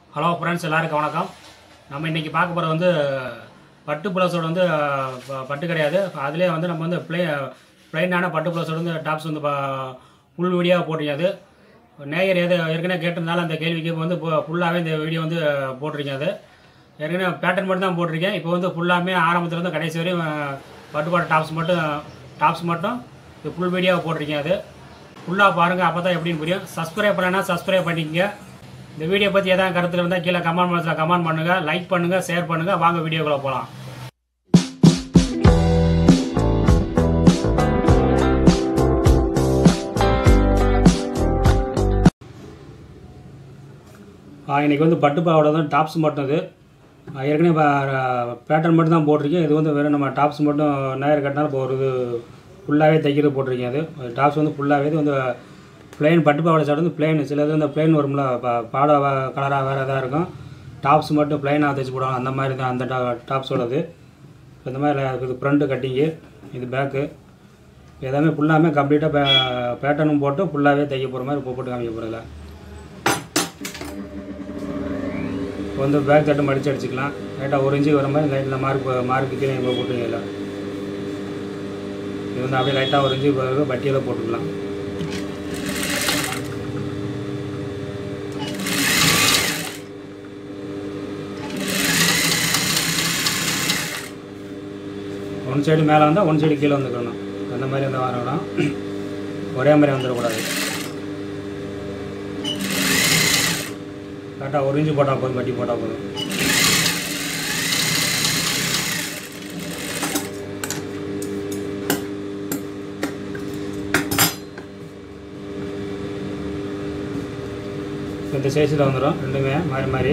Hello friends எல்லாருக்கும் வணக்கம் நம்ம இன்றைக்கி பார்க்க போகிறது வந்து பட்டு ப்ளவுஸோட வந்து அஹ், ப- பட்டு கிடையாது அதிலே வந்து நம்ம வந்து ப்ளே ப்ளைனான பட்டு ப்ளவுஸோட வந்து டாப்ஸ் வந்து ப- ஃபுல் வீடியோவாக போட்டிருக்காது நேயர் எது ஏற்கனவே கேட்டிருந்தாலும் அந்த கேள்விக்கு இப்போ வந்து ஃபுல்லாகவே இந்த வீடியோ வந்து போட்டிருக்காது ஏற்கனவே பேட்டர்ன் மட்டும் தான் போட்டிருக்கேன் இப்போ வந்து ஃபுல்லாமே ஆரம்பத்துலேருந்து கடைசி வரையும் அஹ், பட்டு பாட்டு டாப்ஸ் மட்டும் டாப்ஸ் மட்டும் இது ஃபுல் வீடியோவாக போட்டிருக்கேன் அது ஃபுல்லாக பாருங்கள் அப்போ தான் எப்படின்னு புரியும் சப்ஸ்கிரைப் பண்ணனா சப்ஸ்கிரைப் பண்ணிக்கங்க இந்த வீடியோ பற்றி எதாவது கருத்துக்கள் இருந்தால் கீழே கமெண்ட் பாக்ஸில் கமெண்ட் பண்ணுங்கள் லைக் பண்ணுங்கள் ஷேர் பண்ணுங்கள் வாங்க வீடியோக்குள்ளே போகலாம் இன்றைக்கி வந்து பட்டு பாவாடை தான் டாப்ஸ் மட்டும் இது ஆ, ஏற்கனவே பேட்டர்ன் மட்டும் தான் போட்டிருக்கேன் இது வந்து வெறும் நம்ம டாப்ஸ் மட்டும் நேர் கட்டினாலும் இப்போ ஒரு இது ஃபுல்லாகவே தைக்கிறது போட்டிருக்கேன் அது டாப்ஸ் வந்து ஃபுல்லாகவே இது வந்து பிளெயின் பட்டு பாவாடை சாட் வந்து பிளெயின் சில இது இந்த பிளெயின் வரும்ல பா- பாடை கலராக வேறு எதாவது இருக்கும் டாப்ஸ் மட்டும் பிளெயினாக தைச்சு போடுவாங்க அந்த மாதிரி தான் அந்த டா டாப்ஸோடது இந்த மாதிரி இது ஃப்ரண்ட்டு கட்டிங்கு இது பேக்கு எல்லாமே ஃபுல்லாமே கம்ப்ளீட்டாக பே பேட்டர்னும் போட்டு ஃபுல்லாகவே தைக்க போகிற மாதிரி இப்போ போட்டு காமிக்க போகிறதில்ல இப்போ வந்து பேக் தட்டு மடித்து அடிச்சுக்கலாம் லைட்டாக ஒரு இன்ச்சு வர மாதிரி லைட்டில் மார்க் மார்க்கு கீழே இப்போ போட்டுருங்க இது வந்து அப்படியே லைட்டாக ஒரு இன்ச்சு பிறகு பட்டியில் போட்டுக்கலாம் ஒன் சைடு மேலே வந்தால் ஒன் சைடு கீழே வந்துக்கணும் அந்த மாதிரி வந்து வரணும் ஒரே மாதிரி வந்துடக்கூடாது கரெக்டாக ஒரு இன்ச்சு போட்டால் போதும் பட்டி போட்டால் போதும் இந்த சைஸில் வந்துடும் ரெண்டுமே மாறி மாறி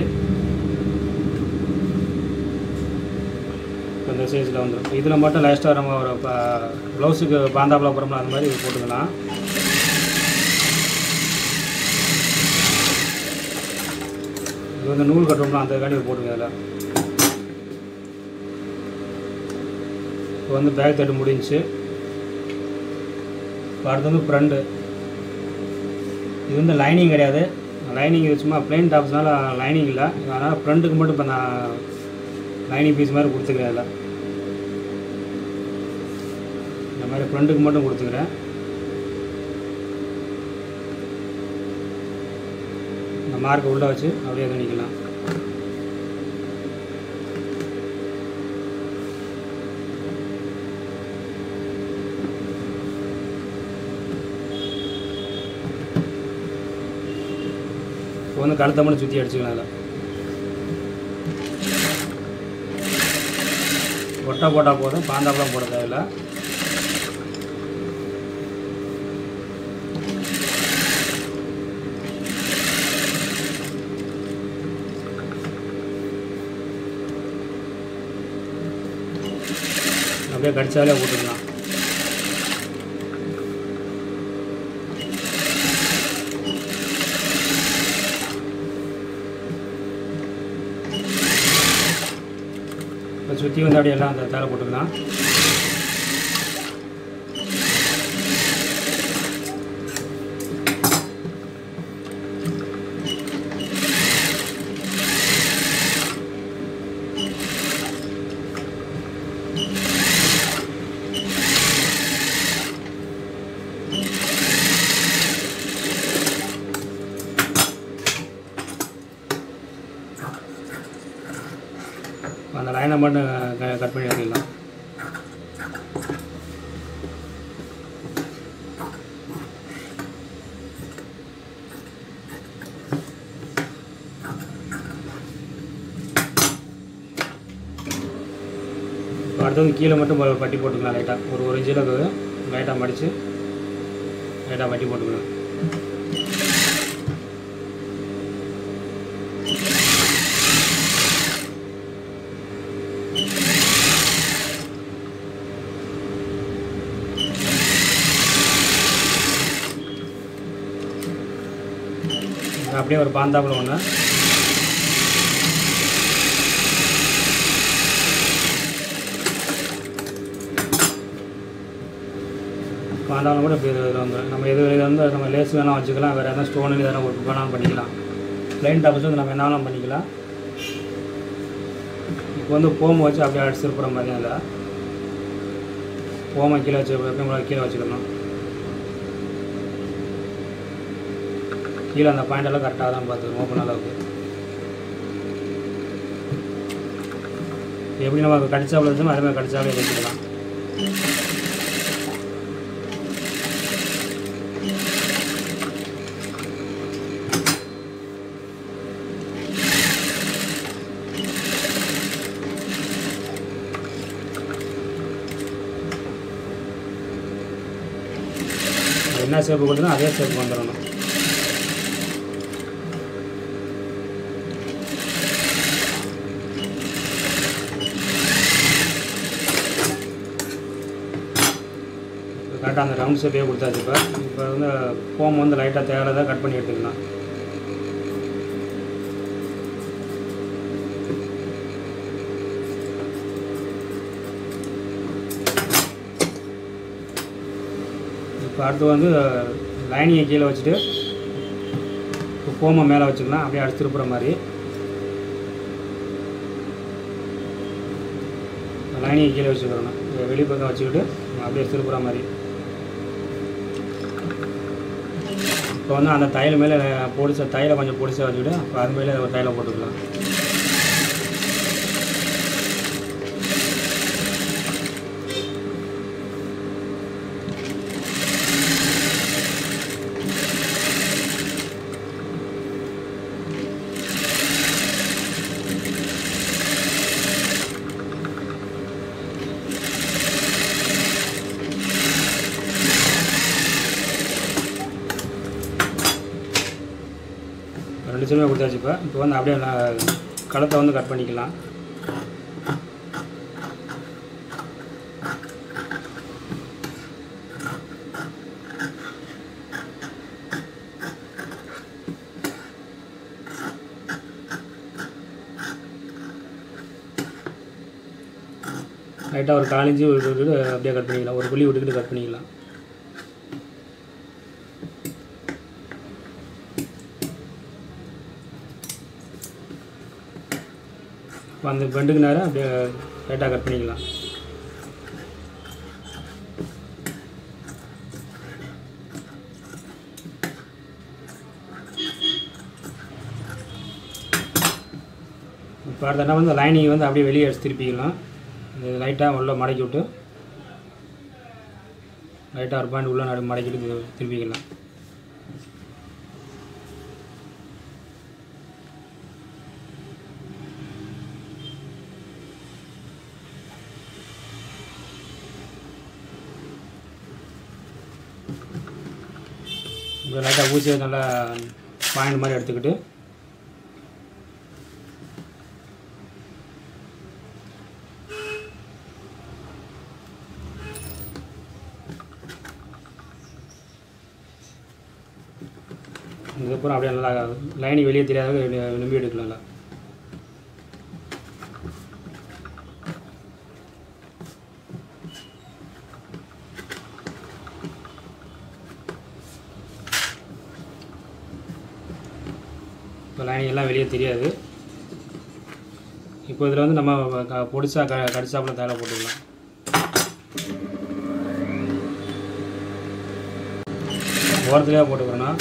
இந்த சைஸில் வந்துடும் இதில் மட்டும் லாஸ்ட்டாக நம்ம ஒரு ப்ளவுஸுக்கு பாந்தாப்பில் போகிறோம்ல அந்த மாதிரி இது போட்டுக்கலாம் இது வந்து நூல் கட்டுறோம்ல அந்த காடி போட்டுங்க அதில் இப்போ வந்து பேக் தட்டு முடிஞ்சுச்சு இப்போ அடுத்து வந்து ஃப்ரண்ட்டு இது வந்து லைனிங் கிடையாது லைனிங் இது சும்மா பிளெயின் டாப்ஸ்னால லைனிங் இல்லை அதனால் ஃப்ரண்ட்டுக்கு மட்டும் இப்போ நான் லைனிங் பீஸ் மாதிரி கொடுத்துக்கிறேன் அதில் இந்த மாதிரி ஃப்ரண்ட்டுக்கு மட்டும் கொடுத்துக்கிறேன் இந்த மார்க்கை உள்ளே வச்சு அப்படியே துணிக்கலாம் இப்போ வந்து கழுத்தை மட்டும் சுற்றி அடிச்சுக்கலாம் அதில் ஒட்டை போட்டால் போதும் பாந்தாப்பெல்லாம் போட தேவையில்ல அப்படியே கடிச்சாலே போட்டுக்கலாம் இப்போ சுற்றி வந்து அப்படியே எல்லாம் அந்த தலை போட்டுக்கலாம் அந்த லைனை மட்டும் க- கட் பண்ணி எடுத்துக்கலாம் இப்போ அடுத்தது கீழே மட்டும் ப- பட்டி போட்டுக்கலாம் லைட்டாக ஒரு ஒரு இன்ச்சில் லைட்டாக மடித்து லைட்டாக பட்டி போட்டுக்கலாம் அப்படியே ஒரு பாந்தாப்பில் ஒன்று பாந்தாப்பில் கூட இப்படி இது வந்துடும் நம்ம எது இது வந்து நம்ம லேஸ் வேணால் வச்சுக்கலாம் வேறு எதனா ஸ்டோனு எதனா ஒர்க் வேணாலும் பண்ணிக்கலாம் ப்ளைன் டாப்ஸ் வந்து நம்ம என்னாலும் பண்ணிக்கலாம் இப்போ வந்து போமை வச்சு அப்படியே அடிச்சு திருப்புற மாதிரி அதில் போமை கீழே வச்சு எப்பயும் போல கீழே வச்சுக்கணும் கீழே அந்த பாயிண்ட் எல்லாம் கரெக்டாக தான் பார்த்துக்கணும் ஓப்பன் அளவுக்கு எப்படி நம்ம கடிச்சாவில் வச்சோமோ அதே மாதிரி கடிச்சாவே வச்சுக்கலாம் என்ன ஷேப்பு கொடுத்தோம் அதே ஷேப் வந்துடணும் கரெக்டாக அந்த ரவுண்ட் ஷேப்பே கொடுத்தாச்சு இப்போ இப்போ வந்து ஃபோம் வந்து லைட்டாக தேவையாக கட் பண்ணி எடுத்துக்கலாம் இப்போ அடுத்து வந்து லைனிங்கை கீழே வச்சுட்டு இப்போ ஃபோமை மேலே வச்சுக்கலாம் அப்படியே அடிச்சு திருப்புற மாதிரி லைனிங்கை கீழே வச்சுக்கிறோம் வெளி பக்கம் வச்சுக்கிட்டு அப்படியே திருப்புற மாதிரி இப்போ வந்து அந்த தையல் மேலே பொடிசா தையலை கொஞ்சம் பொடிசா வச்சுக்கிட்டு அப்போ அது மேலே ஒரு தையலை போட்டுக்கலாம் ரெண்டு சைடுமே கொடுத்தாச்சு இப்போ இப்போ வந்து அப்படியே நான் களத்தை வந்து கட் பண்ணிக்கலாம் லைட்டாக ஒரு காலிஞ்சு விட்டுட்டு அப்படியே கட் பண்ணிக்கலாம் ஒரு புள்ளி விட்டுக்கிட்டு கட் பண்ணிக்கலாம் இப்போ அந்த பெண்டுக்கு நேரம் அப்படியே லைட்டாக கட் பண்ணிக்கலாம் இப்போ அடுத்த என்ன வந்து லைனிங் வந்து அப்படியே வெளியே எடுத்து திருப்பிக்கலாம் இது லைட்டாக உள்ள மடக்கி விட்டு லைட்டாக ஒரு பாயிண்ட் உள்ள நடு மடக்கிட்டு திரு- திருப்பிக்கலாம் இப்போ லைட்டாக ஊசியை நல்லா பாயிண்ட் மாதிரி எடுத்துக்கிட்டு அதுக்கப்புறம் அப்படியே நல்லா லைனிங் வெளியே தெரியாத நம்பி எடுக்கலாம்ல இப்போ லைனிங் எல்லாம் வெளியே தெரியாது இப்போ இதில் வந்து நம்ம க- பொடிசா க கடிச்சாப்புல தேவை போட்டுக்கலாம் ஓரத்துலேயே போட்டுக்கிறோன்னா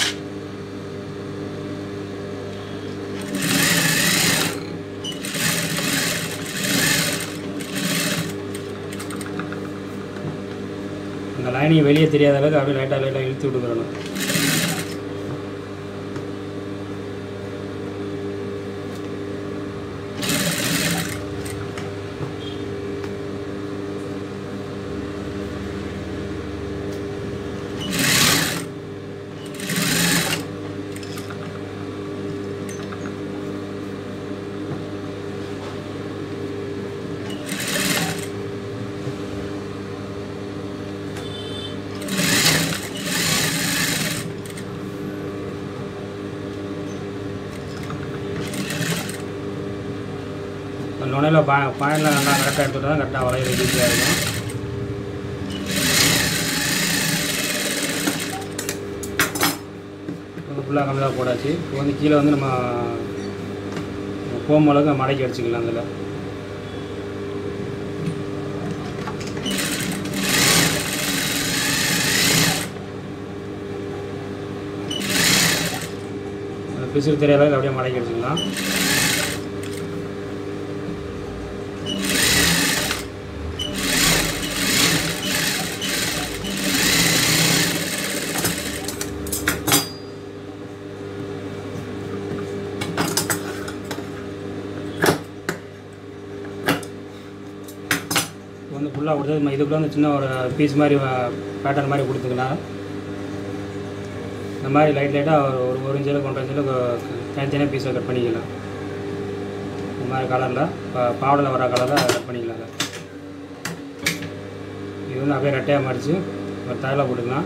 இந்த லைனிங் வெளியே தெரியாத அளவுக்கு அப்படியே லைட்டாக லைட்டாக இழுத்து விட்டுக்கிறணும் இப்போ நுழையில் பா பாயிண்டில் நல்லா கரெக்டாக எடுத்துகிட்டு தான் கரெக்டாக வரைகிற ஈஸியாக இருக்கும் ஃபுல்லாக கம்மியாக போடாச்சு இப்போ வந்து கீழே வந்து நம்ம கோம் அளவுக்கு மடக்கி அடிச்சுக்கலாம் அதில் பிசிறு தெரியாத அப்படியே மடக்கி அடிச்சுக்கலாம் இப்போ வந்து ஃபுல்லாக கொடுத்தது இதுக்குள்ளே வந்து சின்ன ஒரு பீஸ் மாதிரி பேட்டர்ன் மாதிரி கொடுத்துக்கலாம் இந்த மாதிரி லைட் லைட்டாக ஒரு ஒரு ஒரு இன்ச்சில் ஒன்றரை இன்ச்சில் தனித்தனியாக பீஸை கட் பண்ணிக்கலாம் இந்த மாதிரி கலரில் பாவடில் வர கலரில் கட் பண்ணிக்கலாம் அதை. இது வந்து அப்படியே ரெட்டையாக மடித்து ஒரு தயில போட்டுக்கலாம்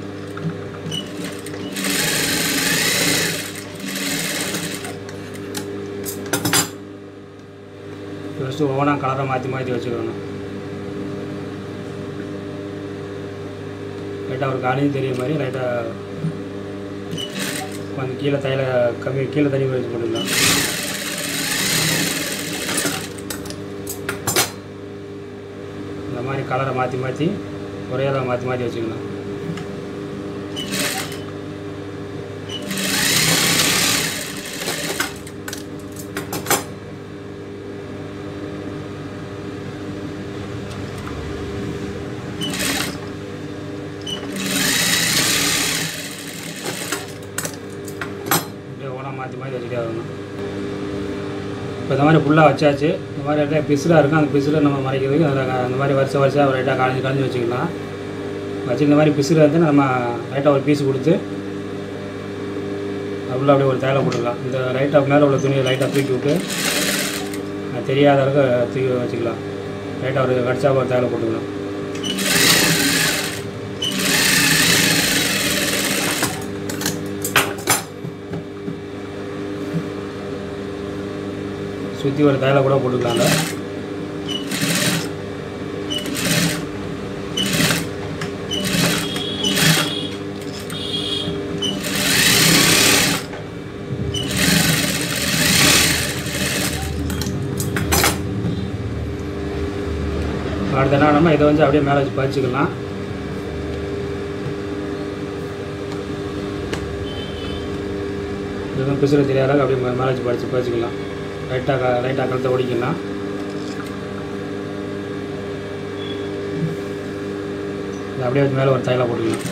ஃபஸ்ட்டு ஒவ்வொன்றா கலரை மாற்றி மாற்றி வச்சுக்கணும் லைட்டாக ஒரு காலையும் தெரியுற மாதிரி லைட்டாக கொஞ்சம் கீழே தைல கம்மி கீழே தண்ணி வச்சு போட்டுக்கலாம் இந்த மாதிரி கலரை மாற்றி மாற்றி ஒரே இதாக மாற்றி மாற்றி வச்சுக்கலாம் அப்படியே ஓனா மாற்றி மாற்றி வச்சுட்டே வரணும் இப்போ இந்த மாதிரி ஃபுல்லாக வச்சாச்சு இந்த மாதிரி லைட்டாக பிசுலாக இருக்கும் அந்த பிசுல நம்ம மறைக்கிறதுக்கு அதில் அந்த மாதிரி வருஷம் வருஷம் லைட்டாக களைஞ்சி களைஞ்சி வச்சுக்கலாம் வச்சு இந்த மாதிரி பிசுல வந்து நம்ம லைட்டாக ஒரு பீஸ் கொடுத்து உள்ள அப்படியே ஒரு தேலை போட்டுக்கலாம் இந்த லைட்டாக மேலே உள்ள துணியை லைட்டாக தூக்கி விட்டு அது தெரியாத அளவுக்கு தூக்கி வச்சுக்கலாம் லைட்டாக ஒரு கடிச்சா ஒரு தேலை போட்டுக்கலாம் சுற்றி ஒரு தைல கூட போட்டுக்கலாம்ல அடுத்த என்ன நம்ம இதை வந்து அப்படியே மேலே வச்சு பதிச்சுக்கலாம் இதுவும் பிசுறு தெரியாத அளவுக்கு அப்படியே மே- மேலே வச்சு படித்து பதிச்சுக்கலாம் லைட்டாக லைட்டாக கழுத்தை ஓடிக்கலாம் இது அப்படியே வச்சு மேலே ஒரு தையலாக போட்டுக்கலாம்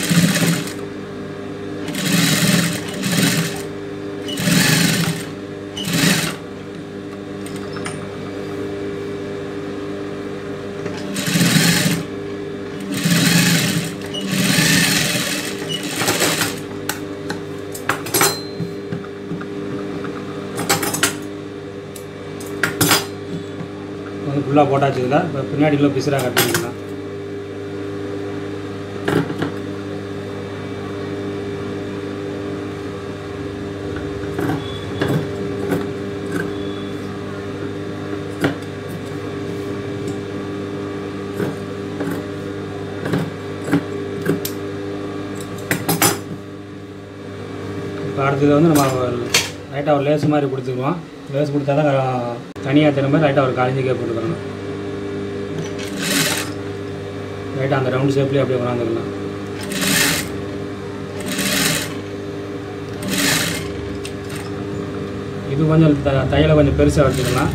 வந்து ஃபுல்லாக போட்டாச்சு இதில் இப்போ பின்னாடி உள்ள பிசுறாக கட் பண்ணிக்கலாம் இப்போ அடுத்தது வந்து நம்ம லைட்டாக ஒரு லேஸ் மாதிரி கொடுத்துக்குவோம் லேஸ் கொடுத்தா தான் தனியாக திரும்ப லைட்டாக ஒரு காலேஜ் கேப் போட்டுக்கணும் லைட்டாக அந்த ரவுண்ட் ஷேப்லேயே அப்படியே கொண்டாந்துக்கலாம் இது கொஞ்சம் த தையலை கொஞ்சம் பெருசாக வச்சுக்கலாம்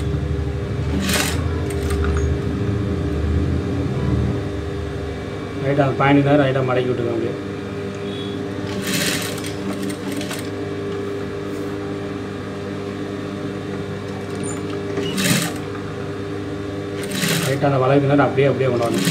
லைட்டாக அந்த பாயிண்ட் நேரம் லைட்டாக மடக்கி விட்டுக்கலாம் அப்படியே லைட்டாக அந்த வளைவுக்கு நேரம் அப்படியே அப்படியே கொண்டு வரணும்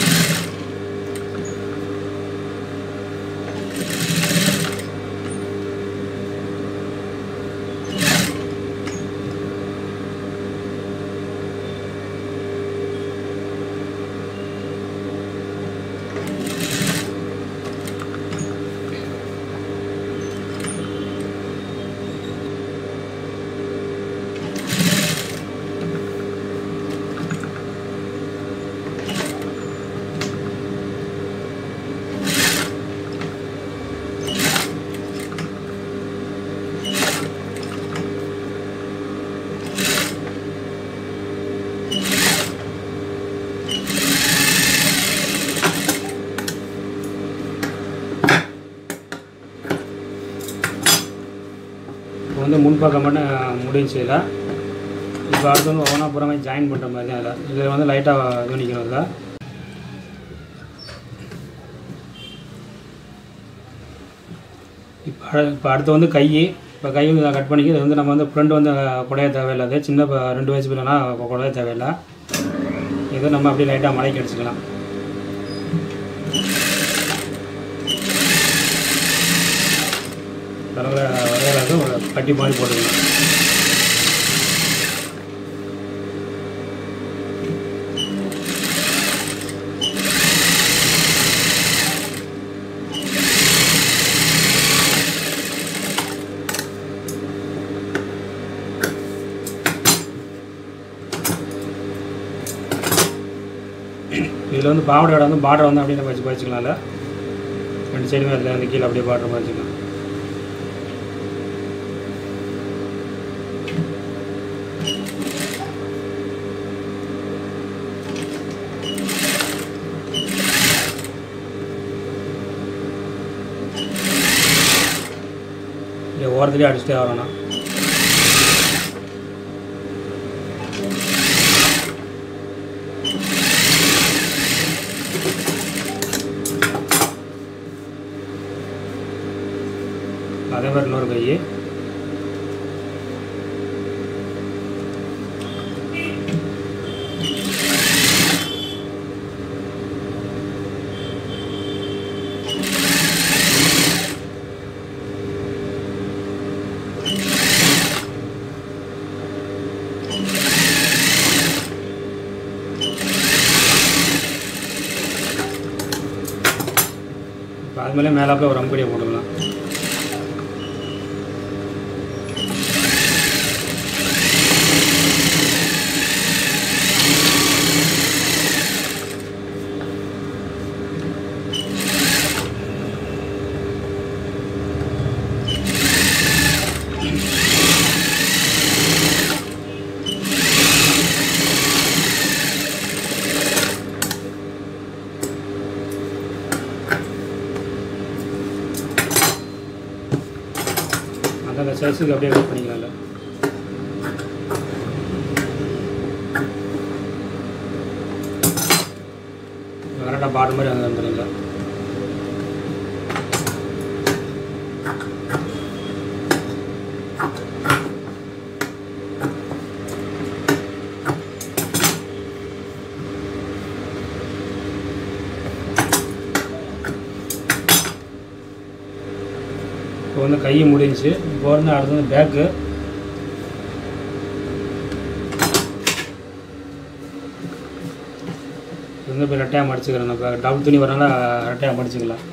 வந்து முன்பக்கம் மட்டும் முடிஞ்சு இதில் இப்போ அடுத்து வந்து ஒவ்வொன்றா புறமே ஜாயின் பண்ணுற மாதிரி தான் இதில் இதில் வந்து லைட்டாக துணிக்கணும் இதில் இப்போ அடு- இப்போ அடுத்து வந்து கை இப்போ கை வந்து கட் பண்ணிக்க இது வந்து நம்ம வந்து ஃப்ரெண்டு வந்து குடைய தேவையில்லை அது சின்ன ப- ரெண்டு வயசு பிள்ளைனா குடைய தேவையில்லை இது நம்ம அப்படியே லைட்டாக மலைக்கு அடிச்சுக்கலாம் கடவுளை வரையலாக ஒரு கட்டி மாதிரி போட்டுக்கலாம் இதில் வந்து பாவாடையோட வந்து பார்டர் வந்து அப்படியே நம்ம வச்சு வச்சுக்கலாம்ல ரெண்டு சைடுமே அதில் வந்து கீழே அப்படியே பார்டர் மாதிரி வச்சுக்கலாம் இங்கே ஓரத்துலேயே அடிச்சுட்டே வரணும் அதே மாதிரி இன்னொரு கை இப்போ அது மேலே மேலாப்பில் ஒரு அம்படியை போட்டுக்கலாம் அந்தந்த சைஸுக்கு அப்படியே கட் பண்ணிக்கலாம்ல கரெக்டாக பாட்டு மாதிரி அங்கே வந்துடுங்க இப்போ வந்து கை முடிஞ்சுச்சு இப்போ வந்து அடுத்து வந்து பேக்கு இது வந்து இப்போ ரெட்டையாக மடிச்சுக்கிறேன் நம்ம டபுள் துணி வரனால ரெட்டையாக மடிச்சுக்கலாம்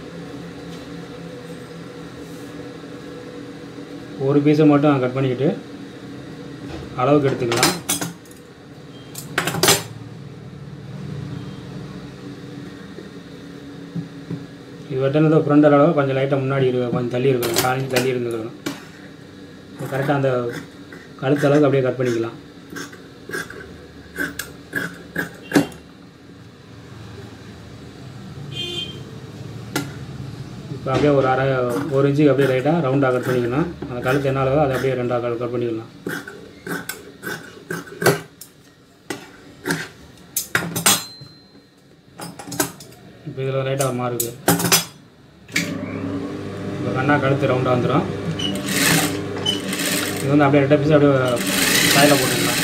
ஒரு பீஸை மட்டும் கட் பண்ணிக்கிட்டு அளவுக்கு எடுத்துக்கலாம் இது வெட்டினது ஃப்ரண்ட் அளவு கொஞ்சம் லைட்டாக முன்னாடி இருக்கு கொஞ்சம் தள்ளி இருக்கணும் காஞ்சி தள்ளி இருந்துக்கணும் கரெக்டாக அந்த கழுத்து அளவுக்கு அப்படியே கட் பண்ணிக்கலாம் இப்போ அப்படியே ஒரு அரை ஒரு இன்ச்சுக்கு அப்படியே லைட்டாக ரவுண்டாக கட் பண்ணிக்கணும் அந்த கழுத்து என்ன அளவோ அதை அப்படியே ரெண்டாக கட் பண்ணிக்கலாம் இப்போ இதில் லைட்டாக மாறுது இப்போ கண்ணா கழுத்து ரவுண்டாக வந்துடும் இது வந்து அப்படியே ரெட்டை பீஸ் அப்படியே காயில் போட்டுக்கலாம்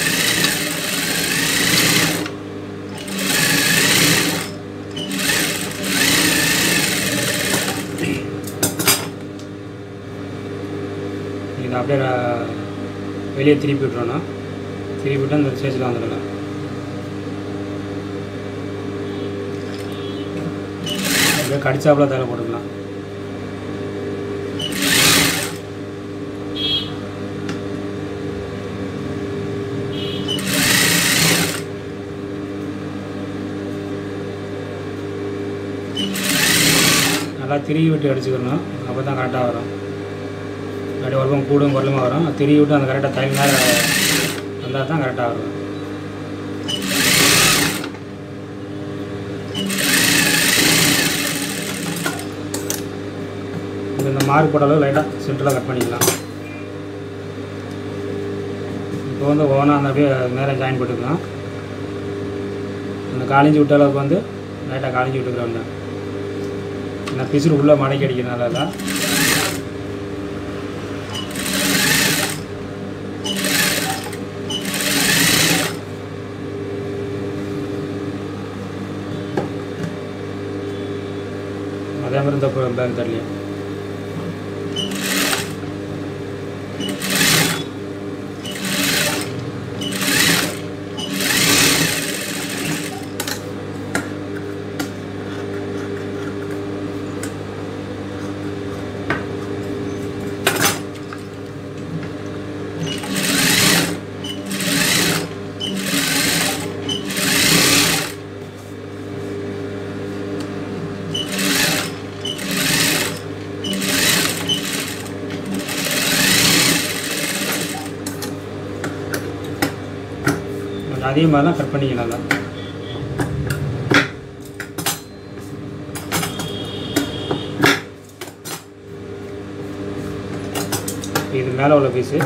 இதை அப்படியே ர- வெளியே திருப்பி விட்றோன்னா திருப்பி விட்டு அந்த ஸ்டேஜில் வந்துடலாம் அப்படியே கடிச்சாப்புல தலை போட்டுக்கலாம் நல்லா திருகி விட்டு அடிச்சுக்கணும் அப்போ தான் கரெக்டாக வரும் அப்படி ஒரு பக்கம் கூடும் குரலுமா வரும் திருகி விட்டு அந்த கரெக்டாக தையல் மேலே வந்தால் தான் கரெக்டாக வரும் இது இந்த மார்க் போட்ட அளவு லைட்டாக சென்டரில் கட் பண்ணிக்கலாம் இப்போ வந்து ஓனாக அந்த அப்படியே மேலே ஜாயின் போட்டுக்கலாம் அந்த காலிஞ்சி விட்ட அளவுக்கு வந்து லைட்டாக காலிஞ்சி விட்டுக்கிறோம் நான் பிசுறு உள்ளே மடக்கி அடிக்கிறனால இல்லை அதே மாதிரி இந்த பேக் தரலையும் கொஞ்சம் அதிகமாக தான் கட் பண்ணிக்கலாம் தான் இது மேலே உள்ள பீஸு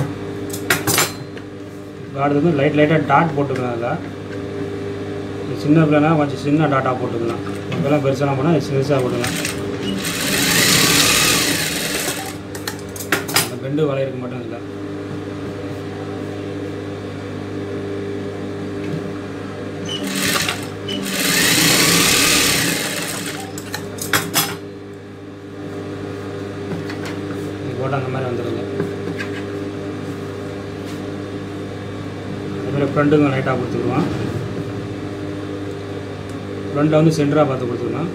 அடுத்து வந்து லைட் லைட்டாக டாட் போட்டுக்கலாம் அதில் இது சின்ன பிள்ளைனா கொஞ்சம் சின்ன டாட்டாக போட்டுக்கலாம் இப்போலாம் பெருசாக போனால் சிறுசாக போட்டுக்கலாம் அந்த பெண்டு வளையருக்கு மட்டும் இல்லை இது போட்டால் அந்த மாதிரி வந்துடுங்க அதுமாதிரி ஃப்ரண்ட்டுங்க லைட்டாக கொடுத்துக்குவோம் ஃப்ரண்ட்டை வந்து சென்டராக பார்த்து கொடுத்துக்கலாம்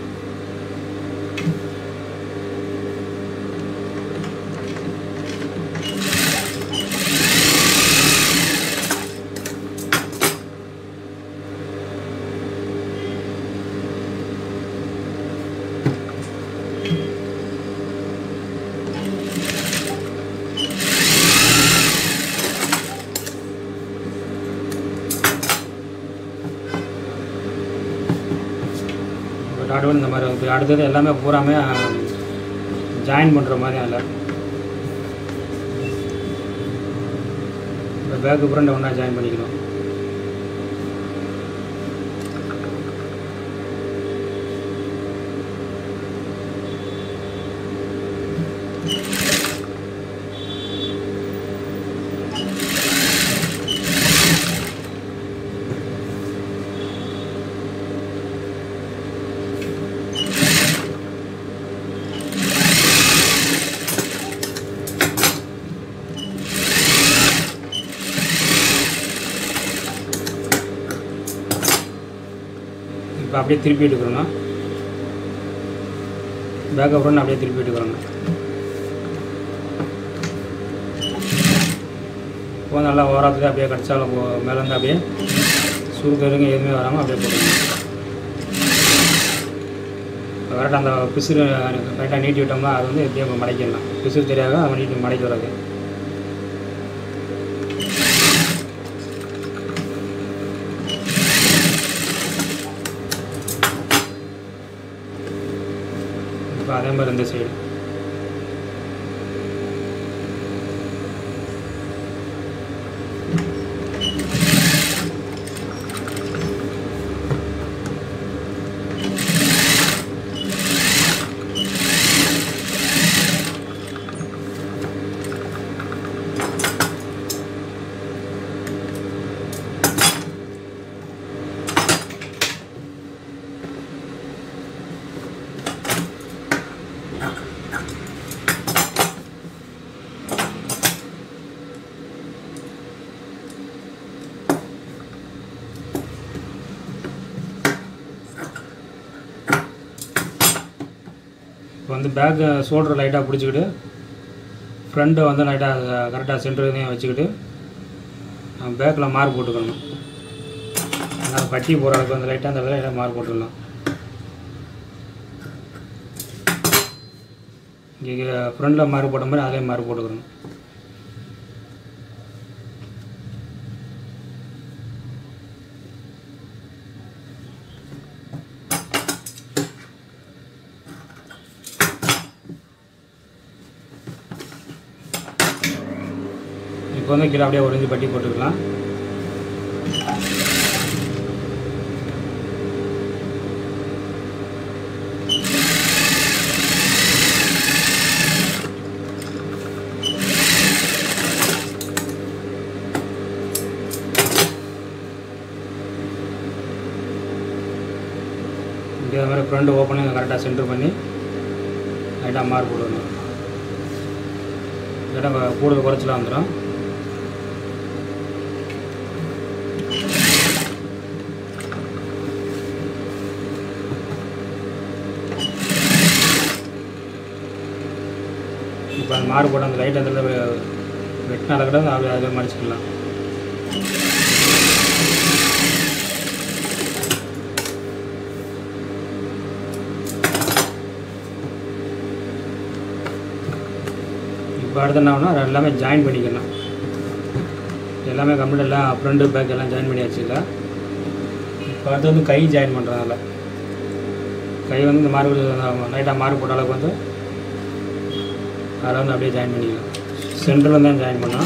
இப்போ டாட் ஒன் இந்த மாதிரி இப்போ அடுத்தது எல்லாமே பூராமே ஜாயின் பண்ணுற மாதிரி அதில் இப்போ பேக்கு ஃப்ரண்ட் ஒன்றா ஜாயின் பண்ணிக்கணும் இப்போ அப்படியே திருப்பி எடுக்கிறோங்க பேக் ஃப்ரண்ட் அப்படியே திருப்பி எடுக்கிறோங்க இப்போ நல்லா ஓரத்துலேயே அப்படியே கடிச்சாலும் மேலேருந்து அப்படியே சுருக்கு இருங்க எதுவுமே வராமல் அப்படியே போட்டுக்கணும் கரெக்டாக அந்த பிசுறு கரெக்டாக நீட்டி விட்டோம்னா அது வந்து எப்படியே மடைக்கிடலாம் பிசுறு தெரியாத அவன் நீட்டி மடக்கி வராது இப்போ அதே மாதிரி இந்த சைடு இப்போ வந்து பேக்கு ஷோல்டர் லைட்டாக பிடிச்சிக்கிட்டு ஃப்ரண்ட்டை வந்து லைட்டாக கரெக்டாக சென்டர்லையும் வச்சுக்கிட்டு பேக்கில் மார்க் போட்டுக்கணும் அதனால் பட்டி போகிற அளவுக்கு வந்து லைட்டாக அந்த இடத்துல லைட்டாக மார்க் போட்டுடலாம் இங்கே ஃப்ரண்டில் மார்க் போட்ட மாதிரி அதிலே மார்க் போட்டுக்கணும் இப்போ வந்து கீழே அப்படியே ஒரு இன்ச்சு பட்டி போட்டுக்கலாம் இதே மாதிரி ஃப்ரண்ட் ஓப்பனிங் கரெக்டாக சென்டர் பண்ணி லைட்டாக மார்க் போடணும் இடம் கூடுதல் குறைச்சலாக வந்துடும் இப்போ அந்த மார்க் போட்டு அந்த லைட் அந்த வெட்டின அளவுக்கு அப்படியே அதில் மடிச்சுக்கலாம் இப்போ அடுத்து என்ன பண்ணணும் எல்லாமே ஜாயின் பண்ணிக்கணும் எல்லாமே கம்ப்ளீட் எல்லாம் ஃப்ரண்ட்டு பேக் எல்லாம் ஜாயின் பண்ணியாச்சு இல்லை இப்போ அடுத்து வந்து கை ஜாயின் பண்ணுறதுனால கை வந்து இந்த மார்பிள் லைட்டாக மார்க் போட்ட அளவுக்கு வந்து அதில் வந்து அப்படியே ஜாயின் பண்ணிக்கலாம் சென்டரில் தான் ஜாயின் பண்ணோம்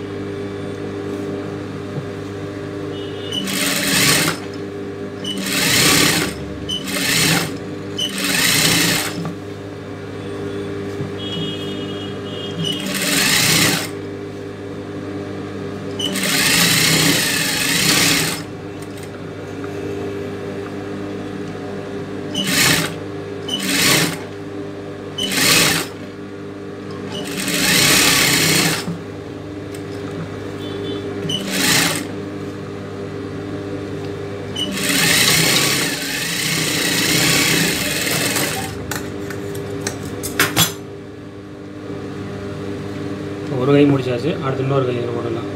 ஒரு கை முடிச்சாச்சு அடுத்து இன்னொரு கை இதில் போடலாம்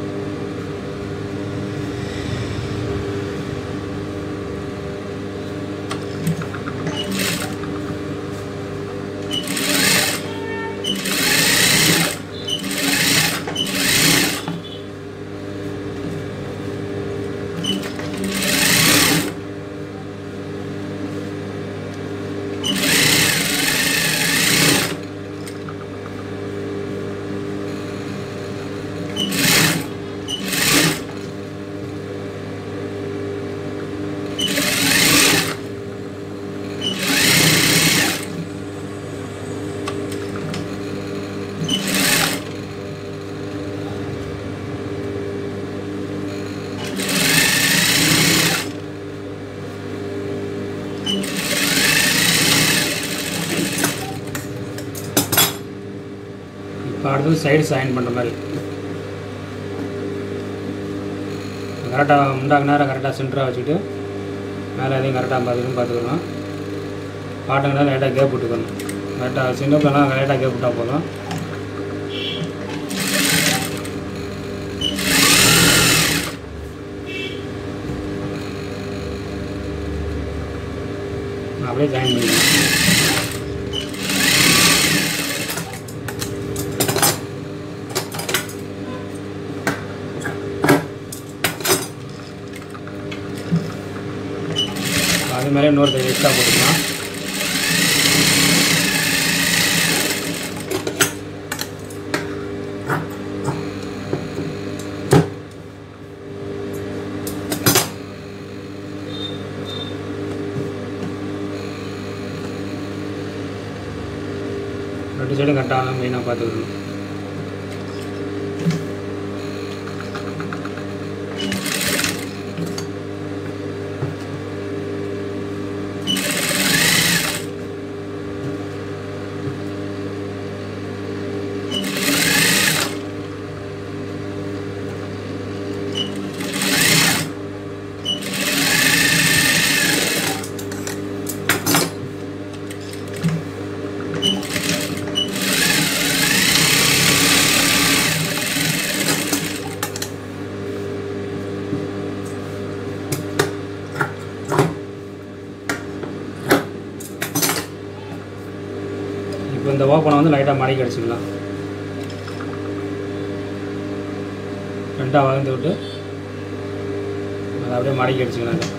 இப்போ அடுத்தது சைடு சைன் பண்ணுற மாதிரி கரெக்டாக முண்டாக்கு நேரம் கரெக்டாக சென்டராக வச்சுக்கிட்டு மேலே எதையும் கரெக்டாக பார்த்துக்கணும் பார்த்துக்கணும் பாட்டுங்க நேரம் லைட்டாக கேப் விட்டுக்கணும் கரெக்டாக சின்ன பிள்ளைலாம் லைட்டாக கேப் விட்டால் போதும் அப்படியே ஜாயின் பண்ணிக்கலாம் அது மேலே இன்னொரு எக்ஸ்ட்ரா போட்டுக்கலாம் ரெண்டு சைடும் கரெக்டாக மெயினாக பார்த்துக்கணும் இப்போ இந்த ஓப்பனை வந்து லைட்டாக மடக்கி அடிச்சுக்கலாம் ரெண்டாக வளர்ந்து விட்டு அதை அப்படியே மடக்கி அடிச்சுக்கலாம் இதை.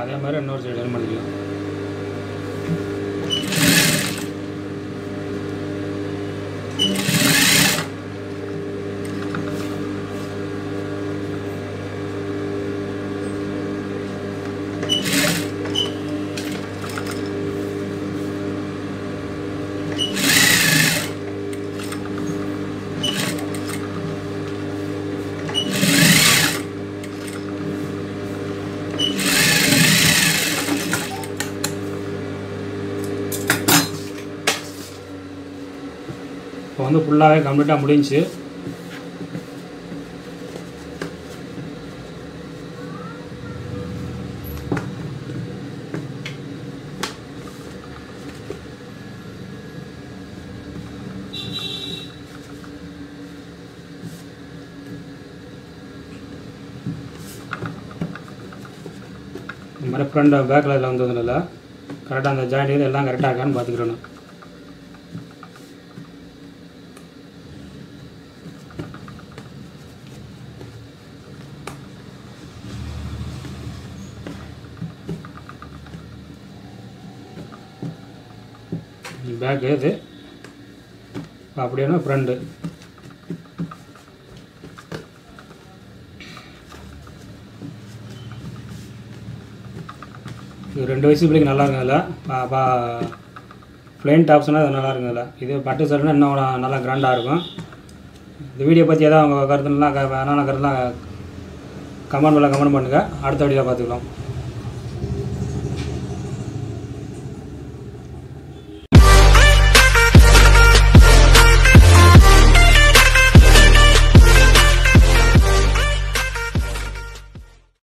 அதே மாதிரி இன்னொரு சைடு ரன் பண்ணிக்கலாம் இப்போ வந்து ஃபுல்லாகவே கம்ப்ளீட்டாக முடிஞ்சுச்சு இந்த மாதிரி ஃப்ரண்ட் பேக்கில் இதில் வந்ததுனால கரெக்டாக அந்த ஜாயிண்ட் எல்லாம் கரெக்டாக இருக்கான்னு பார்த்துக்கிறேன் பேக்கு இது அப்படின்னா ஃப்ரண்ட்டு இது ரெண்டு வயசு பிள்ளைக்கு நல்லா இருக்குதுல்ல பா ப்ளைன் டாப்ஸ்னால் அது நல்லா இருக்குதுல்ல இது பட்டு சட்டுனா இன்னும் நல்லா கிராண்டாக இருக்கும் இந்த வீடியோ பற்றி ஏதாவது உங்கள் கருத்துலாம் வேணாம் கருத்துலாம் கமெண்ட் பண்ண கமெண்ட் பண்ணுங்கள் அடுத்த வீடியோ பார்த்துக்கலாம்